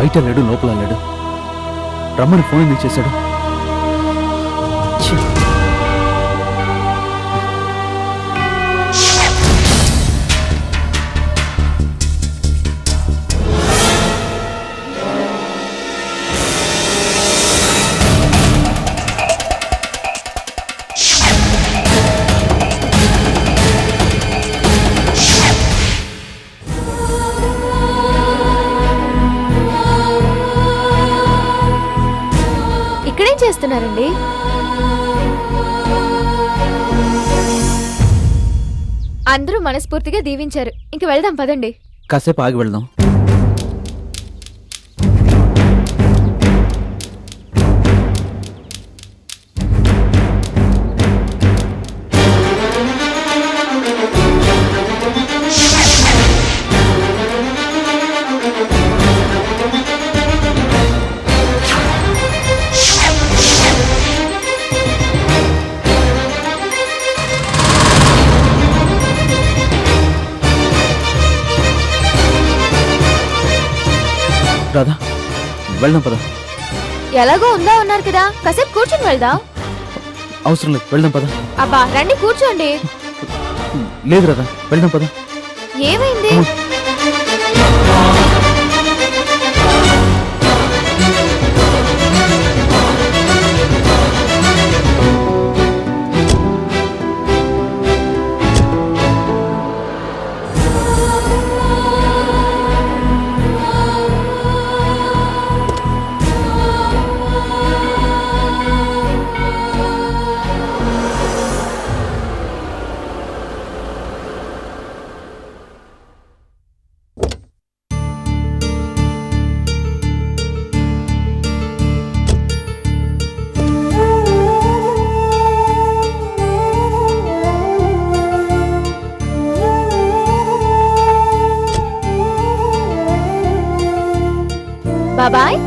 బయట లేడు లోపల లేడు రమ్మని ఫోన్ ఎందుకు చేశాడు ఛీ! ఇక్కడేం చేస్తున్నారండి అందరూ మనస్ఫూర్తిగా దీవించారు ఇంక వెళ్దాం పదండి కాసేపు ఆగి వెళ్దాం రాధా వెళ్దాం పద ఎలాగో ఉందా ఉన్నారు కదా కాసేపు కూర్చొని వెళ్దాం అవసరం లేదు వెళ్దాం పద అబ్బా రండి కూర్చోండి లేదు రాధా వెళ్దాం పద ఏమైంది బాబాయ్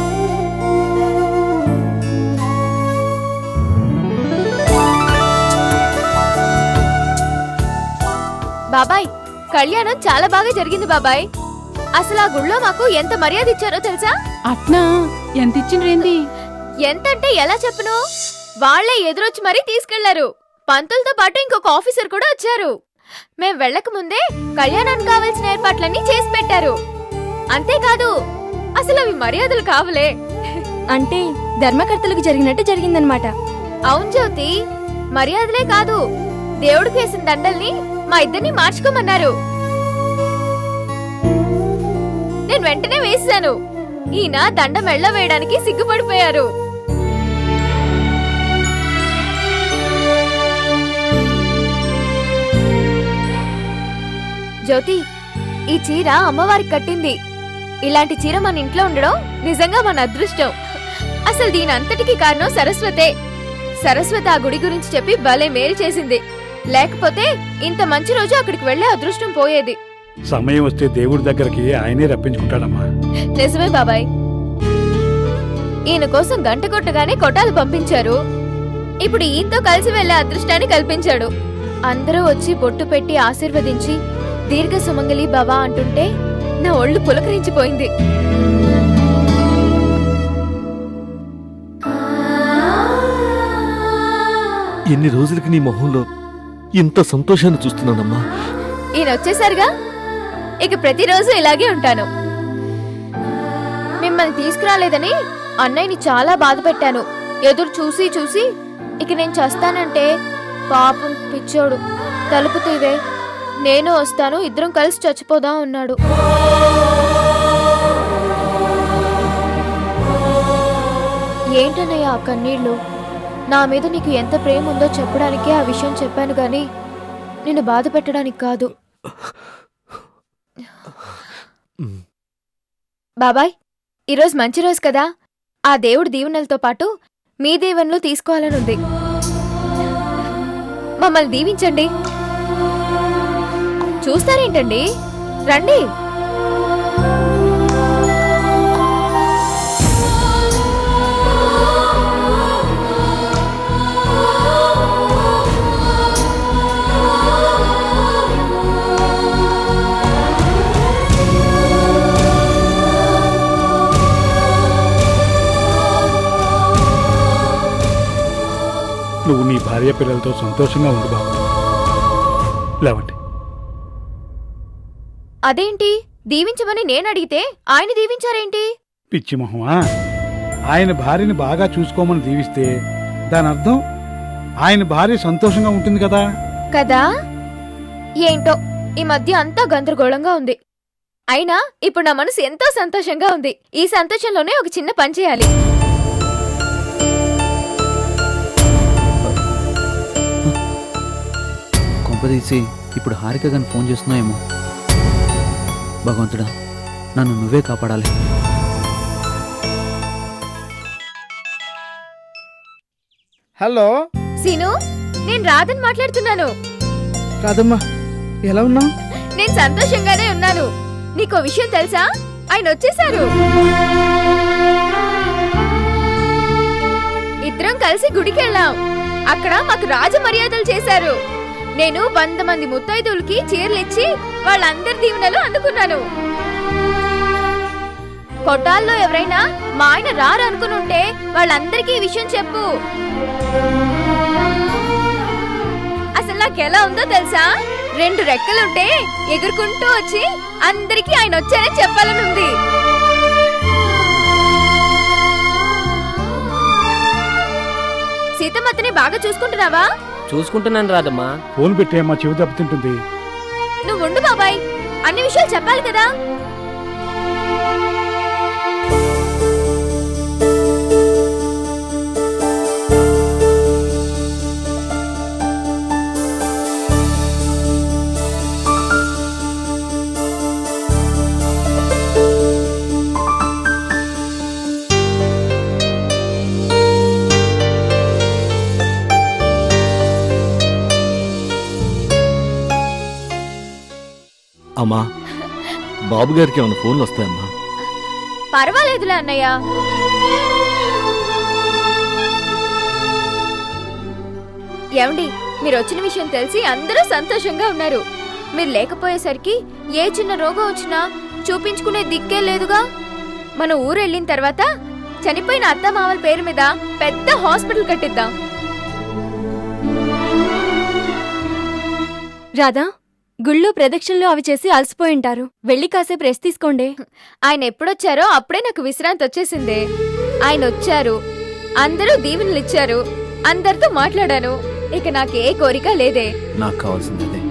బాబాయ్ కళ్యాణం చాలా బాగా జరిగింది బాబాయ్ అసలు ఆ గుళ్ళో మాకు ఎంత మర్యాద ఇచ్చారో తెలుసా అట్నా ఎంత ఇచ్చిండ్రేంది ఎంతంటే ఎలా చెప్పను వాళ్లే ఎదురొచ్చి మరీ తీసుకెళ్లారు పంతులతో పాటు ఇంకొక ఆఫీసర్ కూడా వచ్చారు మేం వెళ్ళక ముందే కళ్యాణానికి కావాల్సిన ఏర్పాట్లన్నీ చేసి పెట్టారు అంతేకాదు అసలు అవి మర్యాదలు కావులే అంటే ధర్మకర్తలకు జరిగినట్టు జరిగిందనమాట అవును జ్యోతి మర్యాదలే కాదు దేవుడికి వేసిన దండల్ని మా ఇద్దరిని మార్చుకోమన్నారు నేను వెంటనే వేసాను ఈయన దండ మెళ్ళ వేయడానికి సిగ్గుపడిపోయారు జ్యోతి ఈ చీర అమ్మవారికి కట్టింది ఇలాంటి చీర మన ఇంట్లో ఉండడం నిజంగా మన అదృష్టం అసలు దీని అంతటికి కారణం సరస్వతే సరస్వతి ఆ గుడి గురించి చెప్పి భలే మేలు చేసింది లేకపోతే ఇంత మంచి రోజు అక్కడికి వెళ్లే అదృష్టం పోయేది సమయం వస్తే దేవుడి దగ్గరికి ఆయనే రప్పించుకుంటాడమ్మా నిజమే బాబాయ్ ఈయన కోసం గంట కొట్టగానే కొట్టాలు పంపించారు ఇప్పుడు ఈయనతో కలిసి వెళ్లే అదృష్టాన్ని కల్పించాడు అందరూ వచ్చి బొట్టు పెట్టి ఆశీర్వదించి దీర్ఘ సుమంగళి బాబా అంటుంటే నా ఒళ్ళు పులకరించిపోయింది ఎన్ని రోజులకి నీ మొహంలో ఇంత సంతోషాన్ని చూస్తున్నానమ్మా ఈయన వచ్చేసరిగా ఇక ప్రతిరోజు ఇలాగే ఉంటాను మిమ్మల్ని తీసుకురాలేదని అన్నయ్యని చాలా బాధ పెట్టాను ఎదురు చూసి చూసి ఇక నేను చస్తానంటే పాపం పిచ్చోడు తలుపు తీవే నేను వస్తాను ఇద్దరం కలిసి చచ్చిపోదాం అన్నాడు ఏంటన్నయ్య ఆ కన్నీళ్ళు నా మీద నీకు ఎంత ప్రేమ ఉందో చెప్పడానికే ఆ విషయం చెప్పాను గాని నిన్ను బాధ పెట్టడానికి కాదు బాబాయ్ ఈరోజు మంచి రోజు కదా ఆ దేవుడి దీవెనలతో పాటు మీ దీవెనలు తీసుకోవాలనుంది మమ్మల్ని దీవించండి చూస్తారేంటండి రండి నువ్వు నీ భార్య పిల్లలతో సంతోషంగా ఉండు బాబు లేవండి అదేంటి దీవించమని నేను అడిగితే ఆయన దీవించారేంటి పిచ్చి మొహమా ఆయన భార్యని బాగా చూసుకోమని దీవిస్తే దాని అర్థం ఆయన భార్య సంతోషంగా ఉంటుంది కదా కదా ఏంటో ఈ మధ్య అంతా గందరగోళంగా ఉంది అయినా ఇప్పుడు నా మనసు ఎంతో సంతోషంగా ఉంది ఈ సంతోషంలోనే ఒక చిన్న పని చేయాలి కొంపదీసి ఇప్పుడు హారిక గాని ఫోన్ చేస్తున్నాయేమో భగవంతుడా నన్ను నువ్వే కాపాడాలి హలో సీను నేను రాధని మాట్లాడుతున్నాను కాదమ్మా ఎలా ఉన్నావు నేను సంతోషంగానే ఉన్నాను నీకో విషయం తెలుసా ఆయన వచ్చేసారు ఇద్దరం కలిసి గుడికి వెళ్ళాం అక్కడ మాకు రాజ మర్యాదలు చేశారు నేను వంద మంది ముత్తైదులకి చీరలిచ్చి వాళ్ళందరి దీవెనలు అందుకున్నాను కొట్టాల్లో ఎవరైనా మా ఆయన రారు అనుకునుంటే వాళ్ళందరికీ ఈ విషయం చెప్పు అసలు నాకు ఎలా ఉందో తెలుసా రెండు రెక్కలుంటే ఎగురుకుంటూ వచ్చి అందరికీ ఆయన వచ్చారని చెప్పాలని ఉంది సీతమ్మతని బాగా చూసుకుంటున్నావా చూసుకుంటున్నాను రాదమ్మా ఫోన్ పెట్టేయమ్మా చెవి దెబ్బతింటుంది నువ్వు ఉండు బాబాయ్ అన్ని విషయాలు చెప్పాలి కదా అమ్మా బాబు గారికి ఏమైనా ఫోన్లు వస్తాయమ్మా పర్వాలేదులే అన్నయ్య ఏమండి మీరు వచ్చిన విషయం తెలిసి అందరూ సంతోషంగా ఉన్నారు మీరు లేకపోయేసరికి ఏ చిన్న రోగం వచ్చినా చూపించుకునే దిక్కే లేదుగా మన ఊరు వెళ్ళిన తర్వాత చనిపోయిన అత్త మామల పేరు మీద పెద్ద హాస్పిటల్ కట్టిద్దాం రాధా గుళ్ళో ప్రదక్షిణలు అవి చేసి అలసిపోయి ఉంటారు వెళ్ళి కాసేపు రెస్ట్ తీసుకోండి ఆయన ఎప్పుడొచ్చారో అప్పుడే నాకు విశ్రాంతి వచ్చేసిందే ఆయన వచ్చారు అందరూ దీవెనలు ఇచ్చారు అందరితో మాట్లాడాను ఇక నాకు ఏ కోరిక లేదే నాకు కావాల్సింది అదే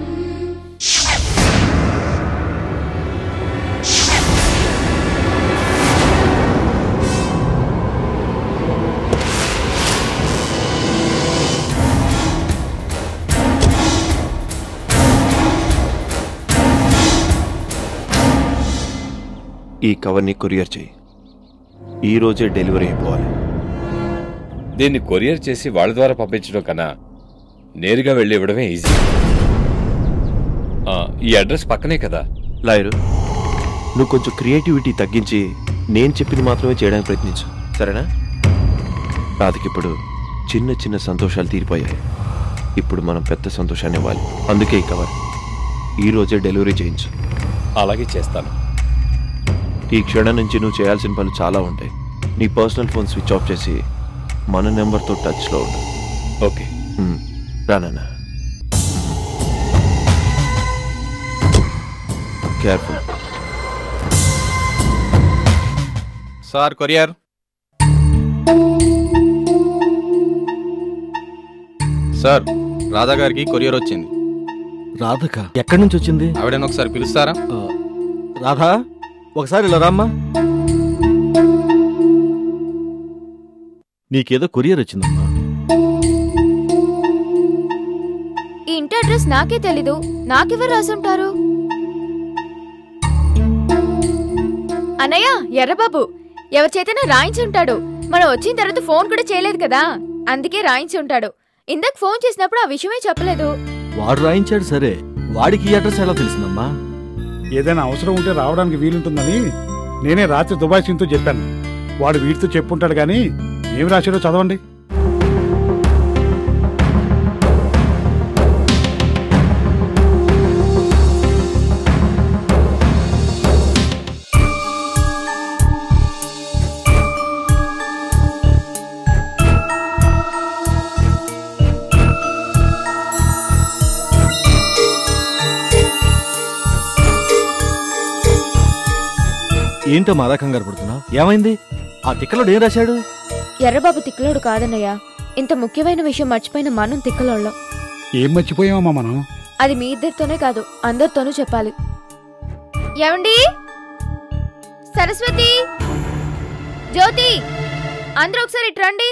ఈ కవర్ని కొరియర్ చేయి ఈ రోజే డెలివరీ అయిపోవాలి దీన్ని కొరియర్ చేసి వాళ్ళ ద్వారా పంపించడం కన్నా నేరుగా వెళ్ళి ఇవ్వడమే ఈజీ ఆ, ఈ అడ్రస్ పక్కనే కదా లాయరు నువ్వు కొంచెం క్రియేటివిటీ తగ్గించి నేను చెప్పింది మాత్రమే చేయడానికి ప్రయత్నించు సరేనా రాధకిప్పుడు చిన్న చిన్న సంతోషాలు తీరిపోయాయి ఇప్పుడు మనం పెద్ద సంతోషాన్ని ఇవ్వాలి అందుకే ఈ కవర్ ఈ రోజే డెలివరీ చేయించు అలాగే చేస్తాను ఈ క్షణం నుంచి నువ్వు చేయాల్సిన పనులు చాలా ఉంటాయి నీ పర్సనల్ ఫోన్ స్విచ్ ఆఫ్ చేసి మన నెంబర్తో టచ్లో ఉండు ఓకే ఉమ్, రా నాన్న careful sir courier sir Radha గారికి కొరియర్ వచ్చింది రాధక ఎక్కడి నుంచి వచ్చింది ఆవిడని ఒకసారి పిలుస్తారా ఆ, రాధా ఒకసారి ఇలా రామ్మా నీకేదో కొరియర్ వచ్చిందమ్మా ఈ ఇంటి అడ్రస్ నాకే తెలీదు నాకెవరు రాసుంటారు అన్నయ్య ఎర్రబాబు ఎవరి చేతనా రాయించి ఉంటాడు మనం వచ్చిన తర్వాత ఫోన్ కూడా చేయలేదు కదా అందుకే రాయించి ఉంటాడు ఇందాక ఫోన్ చేసినప్పుడు ఆ విషయమే చెప్పలేదు వాడు రాయించాడు సరే వాడికి ఈ అడ్రస్ ఎలా తెలిసిందమ్మా ఏదైనా అవసరం ఉంటే రావడానికి వీలుంటుందని నేనే రాత్రి దుబాయ్ సింతో చెప్పాను వాడు వీటితో చెప్పుంటాడు కానీ ఏం రాశాడో చదవండి ఏంటమ్మా అలా కంగారు పడుతున్నావు ఏమైంది ఆ తిక్కలోడు ఏం రాశాడు ఎర్రబాబు తిక్కలోడు కాదన్నయ్య ఇంత ముఖ్యమైన విషయం మర్చిపోయిన మనం తిక్కలోళ్ళం ఏం మర్చిపోయామమ్మా మనం అది మీ ఇద్దరితోనే కాదు అందరితోనూ చెప్పాలి ఏమండి సరస్వతి జ్యోతి అందరూ ఒకసారి ఇటు రండి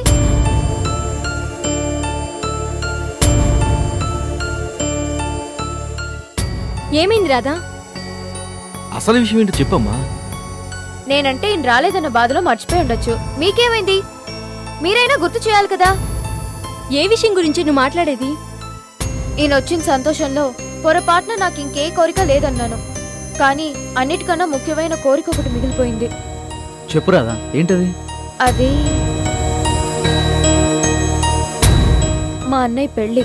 ఏమైంది రాధా అసలు విషయం ఏంటో చెప్పమ్మా నేనంటే ఈయన రాలేదన్న బాధలో మర్చిపోయి ఉండొచ్చు మీకేమైంది మీరైనా గుర్తు చేయాలి కదా ఏ విషయం గురించి నువ్వు మాట్లాడేది ఈయన వచ్చిన సంతోషంలో పొరపాటున నాకు ఇంకే కోరిక లేదన్నాను కానీ అన్నిటికన్నా ముఖ్యమైన కోరిక ఒకటి మిగిలిపోయింది చెప్పు రాదా ఏంటది అది మా అన్నయ్య పెళ్లి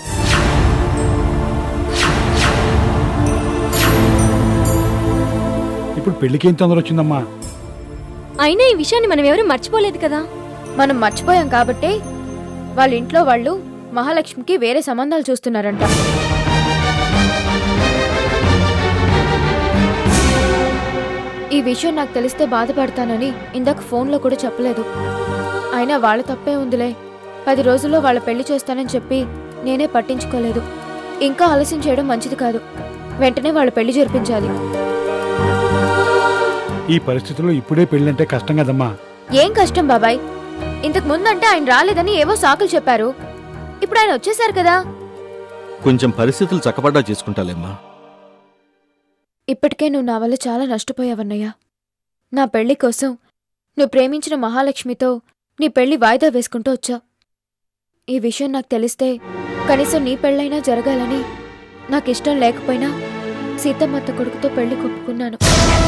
ఇప్పుడు పెళ్లికి ఏం తొందర వచ్చిందమ్మా అయినా ఈ విషయాన్ని మనం ఎవరు మర్చిపోలేదు కదా మనం మర్చిపోయాం కాబట్టే వాళ్ళ ఇంట్లో వాళ్ళు మహాలక్ష్మికి వేరే సంబంధాలు చూస్తున్నారంట ఈ విషయం నాకు తెలిస్తే బాధపడతానని ఇందాక ఫోన్లో కూడా చెప్పలేదు అయినా వాళ్ళ తప్పే ఉందిలే పది రోజుల్లో వాళ్ళ పెళ్లి చేస్తానని చెప్పి నేనే పట్టించుకోలేదు ఇంకా ఆలస్యం చేయడం మంచిది కాదు వెంటనే వాళ్ళ పెళ్లి జరిపించాలి ఈ పరిస్థితుల్లో ఇప్పుడే పెళ్ళంటే కష్టం కదమ్మా ఏం కష్టం బాబాయ్ ఇంతకు ముందంటే ఆయన రాలేదని ఏవో సాకులు చెప్పారు ఇప్పుడు ఆయన వచ్చేసారు కదా కొంచెం పరిస్థితులు చక్కబడ్డా చేసుకుంటాలేమ్మా ఇప్పటికే నువ్వు నా వల్ల చాలా నష్టపోయావన్నయ్యా నా పెళ్లి కోసం నువ్వు ప్రేమించిన మహాలక్ష్మితో నీ పెళ్లి వాయిదా వేసుకుంటూ వచ్చా ఈ విషయం నాకు తెలిస్తే కనీసం నీ పెళ్ళైనా జరగాలని నాకిష్టం లేకపోయినా సీతమ్మత్త కొడుకుతో పెళ్లి కొప్పుకున్నాను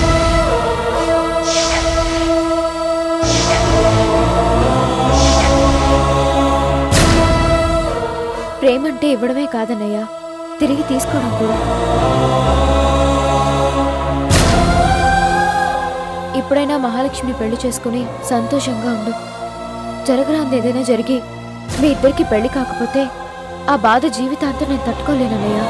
ప్రేమంటే ఇవ్వడమే కాదన్నయ్యా తిరిగి తీసుకోవడం కూడా ఇప్పుడైనా మహాలక్ష్మిని పెళ్లి చేసుకుని సంతోషంగా ఉండు జరగరాంది ఏదైనా జరిగి మీ ఇద్దరికి పెళ్లి కాకపోతే ఆ బాధ జీవితాంతం నేను తట్టుకోలేనన్నయ్యా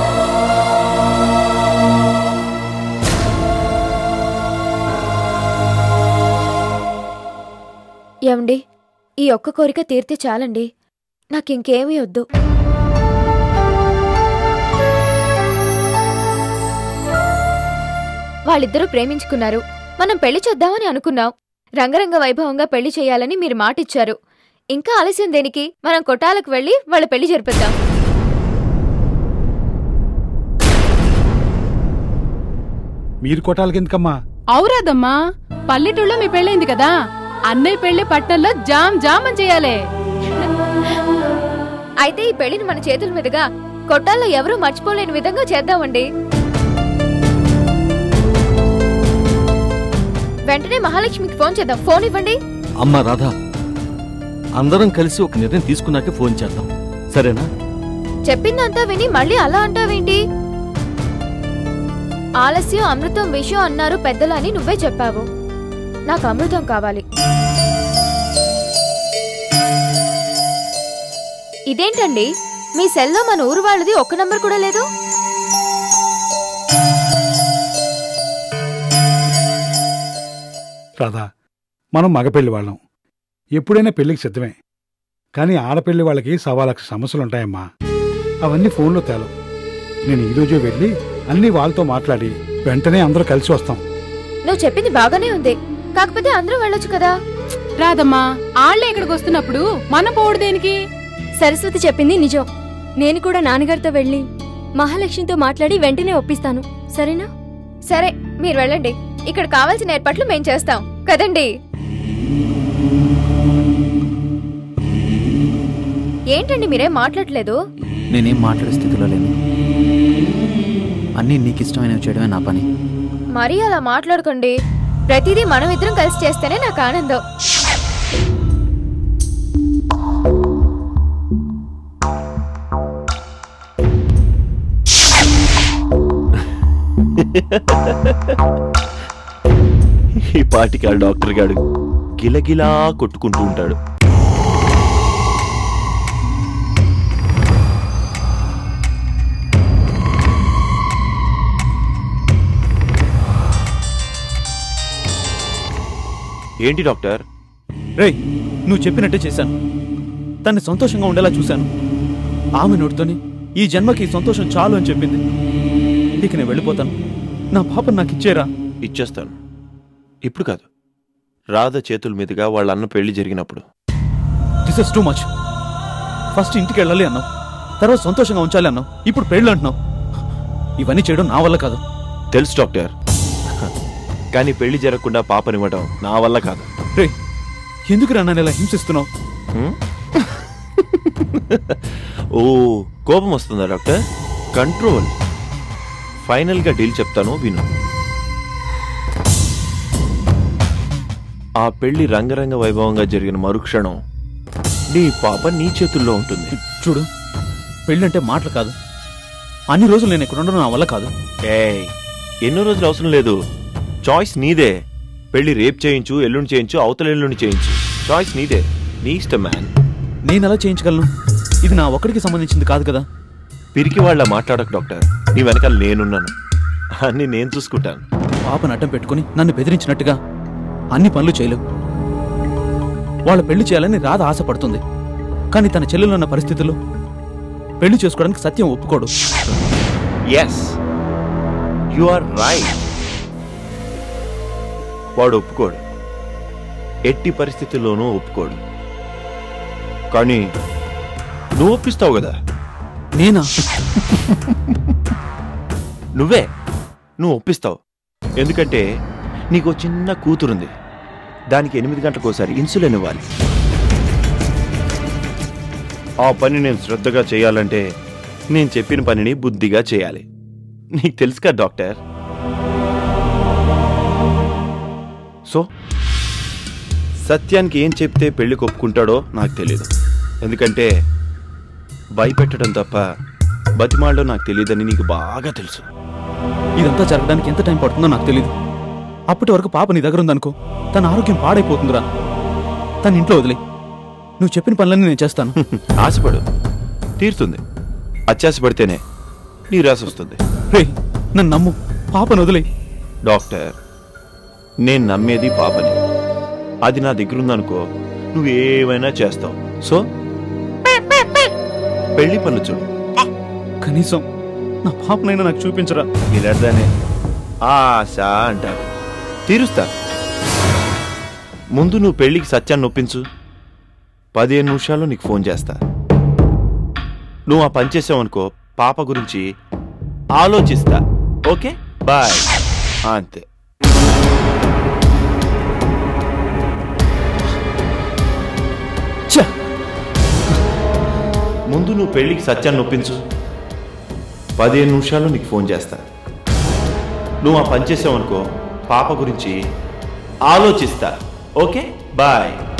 ఏమండి ఈ ఒక్క కోరిక తీరితే చాలండి నాకింకేమీ వద్దు వాళ్ళిద్దరూ ప్రేమించుకున్నారు మనం పెళ్లి చేద్దామని అనుకున్నాం రంగరంగ వైభవంగా పెళ్లి చేయాలని మీరు మాటిచ్చారు ఇంకా ఆలస్యం దేనికి మనం కొట్టాలకు వెళ్ళి వాళ్ళ పెళ్లి జరిపిద్దాం మీరు కొట్టాలకి ఎందుకమ్మా అవురాదమ్మా పల్లెటూళ్ళలో మీ పెళ్ళైంది కదా అన్నయ్య పెళ్లి పట్టణంలో జామ్ జామ్ అని చేయాలి అయితే ఈ పెళ్లిని మన చేతుల మీదుగా కొట్టాల్లో ఎవరూ మర్చిపోలేని విధంగా చేద్దామండి వెంటనే మహాలక్ష్మికి ఫోన్ చేద్దాం ఫోన్ ఇవ్వండి అమ్మా రాధా అందరం కలిసి ఒక నిర్ణయం తీసుకున్నాకే ఫోన్ చేద్దాం సరేనా చెప్పిందంతా విని మళ్ళీ అలా అంటావేంటి ఆలస్యం అమృతం విషయం అన్నారు పెద్దలు అని నువ్వే చెప్పావు నాకు అమృతం కావాలి ఇదేంటండి మీ సెల్లో మన ఊరు వాళ్ళది ఒక్క నంబర్ కూడా లేదు రాధా మనం మగపెళ్లి వాళ్ళం ఎప్పుడైనా పెళ్లికి సిద్ధమే కానీ ఆడపెళ్లి వాళ్ళకి సవా లక్ష సమస్యలుంటాయమ్మా అవన్నీ ఫోన్లో తేలం నేను ఈరోజే వెళ్ళి అన్నీ వాళ్ళతో మాట్లాడి వెంటనే అందరూ కలిసి వస్తాం నువ్వు చెప్పింది బాగానే ఉంది కాకపోతే అందరూ వెళ్ళొచ్చు కదా రాదమ్మా ఆళ్లే ఇక్కడికి వస్తున్నప్పుడు మన పోడు దేనికి సరస్వతి చెప్పింది నిజం నేను కూడా నాన్నగారితో వెళ్ళి మహాలక్ష్మితో మాట్లాడి వెంటనే ఒప్పిస్తాను సరేనా సరే మీరు వెళ్ళండి ఇక్కడ కావాల్సిన ఏర్పాట్లు మేం చేస్తాం కదండి ఏంటండి మీరేం మాట్లాడలేదు నేనేం మాట్లాడే స్థితిలో లేను అన్నీ నీకు ఇష్టమైనవి చేయడమే నా పని మరీ అలా మాట్లాడకండి ప్రతిదీ మనం ఇద్దరం కలిసి చేస్తేనే నాకు ఆనందం ఈ పాటికి ఆ డాక్టర్ గాడు గిలగిలా కొట్టుకుంటూ ఉంటాడు ఏంటి డాక్టర్ రేయ్ నువ్వు చెప్పినట్టే చేశాను తన్ని సంతోషంగా ఉండేలా చూశాను ఆమె నోటితోని ఈ జన్మకి ఈ సంతోషం చాలు అని చెప్పింది ఇంటికి నేను వెళ్ళిపోతాను నా పాపను నాకు ఇచ్చేరా ఇచ్చేస్తాను ఇప్పుడు కాదు రాధ చేతుల మీదుగా వాళ్ళ అన్న పెళ్లి జరిగినప్పుడు this is too much first ఇంటికి వెళ్ళాలి అన్నావు తర్వాత సంతోషంగా ఉంచాలి అన్నావు ఇప్పుడు పెళ్ళి అంటున్నావు ఇవన్నీ చేయడం నా వల్ల కాదు తెలుసు డాక్టర్ కానీ పెళ్లి జరగకుండా పాపనివ్వడం నా వల్ల కాదు రే ఎందుకు నన్ను ఇలా హింసిస్తున్నావు హ్మ్? ఓ కోపం వస్తుందా డాక్టర్ కంట్రోల్ ఫైనల్ గా డీల్ చెప్తాను విను ఆ పెళ్లి రంగరంగ వైభవంగా జరిగిన మరుక్షణం నీ పాప నీ చేతుల్లో ఉంటుంది చూడు పెళ్ళంటే మాటలు కాదు అన్ని రోజులు నేను ఇక్కడ ఉండడం నా వల్ల కాదు ఏయ్ ఎన్నో రోజులు అవసరం లేదు చాయిస్ నీదే పెళ్లి రేపు చేయించు ఎల్లుండి చేయించు అవతల ఎల్లుండి చేయించు చాయిస్ నీదే నీ ఇష్టం మ్యాన్ నేను ఎలా చేయించగలను ఇది నా ఒక్కడికి సంబంధించింది కాదు కదా పిరికి వాళ్ళ మాట్లాడకు డాక్టర్ నీ వెనకాల నేనున్నాను అన్ని నేను చూసుకుంటాను పాపను అడ్డం పెట్టుకుని నన్ను బెదిరించినట్టుగా అన్ని పనులు చేయలేవు వాళ్ళ పెళ్లి చేయాలని రాధ ఆశపడుతుంది కానీ తన చెల్లెలున్న పరిస్థితుల్లో పెళ్లి చేసుకోవడానికి సత్యం ఒప్పుకోడు ఎస్ యు ఆర్ రైట్ వాడు ఒప్పుకోడు ఎట్టి పరిస్థితుల్లోనూ ఒప్పుకోడు కానీ నువ్వు ఒప్పిస్తావు కదా నేనా నువ్వే నువ్వు ఒప్పిస్తావు ఎందుకంటే నీకు ఓ చిన్న కూతురుంది దానికి ఎనిమిది గంటలకు ఒకసారి ఇన్సులిన్ ఇవ్వాలి ఆ పని నేను శ్రద్ధగా చేయాలంటే నేను చెప్పిన పనిని బుద్ధిగా చేయాలి నీకు తెలుసు కదా డాక్టర్ సో సత్యానికి ఏం చెప్తే పెళ్లికి ఒప్పుకుంటాడో నాకు తెలియదు ఎందుకంటే భయపెట్టడం తప్ప బతిమాడడం నాకు తెలియదని నీకు బాగా తెలుసు ఇదంతా జరగడానికి ఎంత టైం పడుతుందో నాకు తెలియదు అప్పటి వరకు పాప నీ దగ్గర ఉందనుకో తన ఆరోగ్యం పాడైపోతుందిరా తన ఇంట్లో వదిలే నువ్వు చెప్పిన పనులన్నీ నేను చేస్తాను ఆశపడు తీరుతుంది అత్యాశ పడితేనే నీ రాసి వస్తుంది రే నన్ను నమ్ము పాపను వదిలే డాక్టర్ నేను నమ్మేది పాపని అది నా దగ్గర ఉందనుకో నువ్వు ఏమైనా చేస్తావు సో పెళ్లి పనులు చూడు కనీసం నా పాపనైనా నాకు చూపించరా ఇలాంటిదానే ఆశ అంటారు తీరుస్తా ముందు నువ్వు పెళ్లికి సత్యాన్ని ఒప్పించు పదిహేను నిమిషాల్లో నీకు ఫోన్ చేస్తా నువ్వు ఆ పని చేసావనుకో పాప గురించి ఆలోచిస్తా ఓకే బాయ్ అంతే ఛ! ముందు నువ్వు పెళ్లికి సత్యాన్ని ఒప్పించు పదిహేను నిమిషాల్లో నీకు ఫోన్ చేస్తా నువ్వు ఆ పని చేసావనుకో పాప గురించి ఆలోచిస్తా ఓకే బాయ్